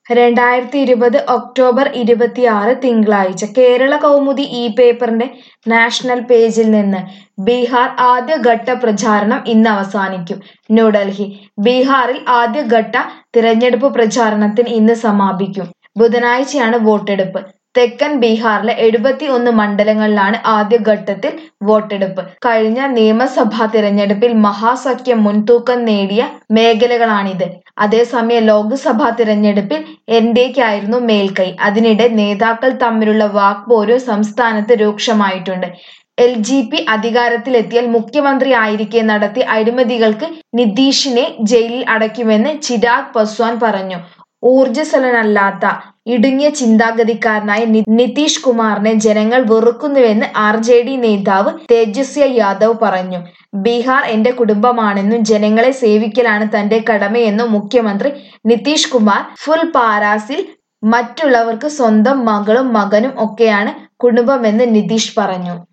രണ്ടായിരത്തി ഇരുപത് ഒക്ടോബർ ഇരുപത്തിയാറ് തിങ്കളാഴ്ച കേരള കൗമുദി ഈ പേപ്പറിന്റെ നാഷണൽ പേജിൽ നിന്ന് ബീഹാർ ആദ്യഘട്ട പ്രചാരണം ഇന്ന് അവസാനിക്കും ന്യൂഡൽഹി ബീഹാറിൽ ആദ്യഘട്ട തിരഞ്ഞെടുപ്പ് പ്രചാരണത്തിന് ഇന്ന് സമാപിക്കും ബുധനാഴ്ചയാണ് വോട്ടെടുപ്പ് തെക്കൻ ബീഹാറിലെ എഴുപത്തി ഒന്ന് മണ്ഡലങ്ങളിലാണ് ആദ്യഘട്ടത്തിൽ വോട്ടെടുപ്പ് കഴിഞ്ഞ നിയമസഭാ തിരഞ്ഞെടുപ്പിൽ മഹാസഖ്യം മുൻതൂക്കം നേടിയ മേഖലകളാണിത് അതേസമയം ലോക്സഭാ തിരഞ്ഞെടുപ്പിൽ എൻ ഡിക്കായിരുന്നു മേൽക്കൈ അതിനിടെ നേതാക്കൾ തമ്മിലുള്ള വാക്പോര് സംസ്ഥാനത്ത് രൂക്ഷമായിട്ടുണ്ട് എൽ ജി പി അധികാരത്തിലെത്തിയാൽ മുഖ്യമന്ത്രി ആയിരിക്കെ നടത്തിയ അഴിമതികൾക്ക് നിതീഷിനെ ജയിലിൽ അടയ്ക്കുമെന്ന് ചിരാഗ് പസ്വാൻ പറഞ്ഞു ഊർജ്ജസ്വലനല്ലാത്ത ഇടുങ്ങിയ ചിന്താഗതിക്കാരനായ നി- നിതീഷ് കുമാറിനെ ജനങ്ങൾ വെറുക്കുന്നുവെന്ന് ആർ ജെ ഡി നേതാവ് തേജസ്വി യാദവ് പറഞ്ഞു ബീഹാർ എന്റെ കുടുംബമാണെന്നും ജനങ്ങളെ സേവിക്കലാണ് തന്റെ കടമയെന്നും മുഖ്യമന്ത്രി നിതീഷ് കുമാർ ഫുൽ പാരാസിൽ മറ്റുള്ളവർക്ക് സ്വന്തം മകളും മകനും ഒക്കെയാണ് കുടുംബമെന്ന് നിതീഷ് പറഞ്ഞു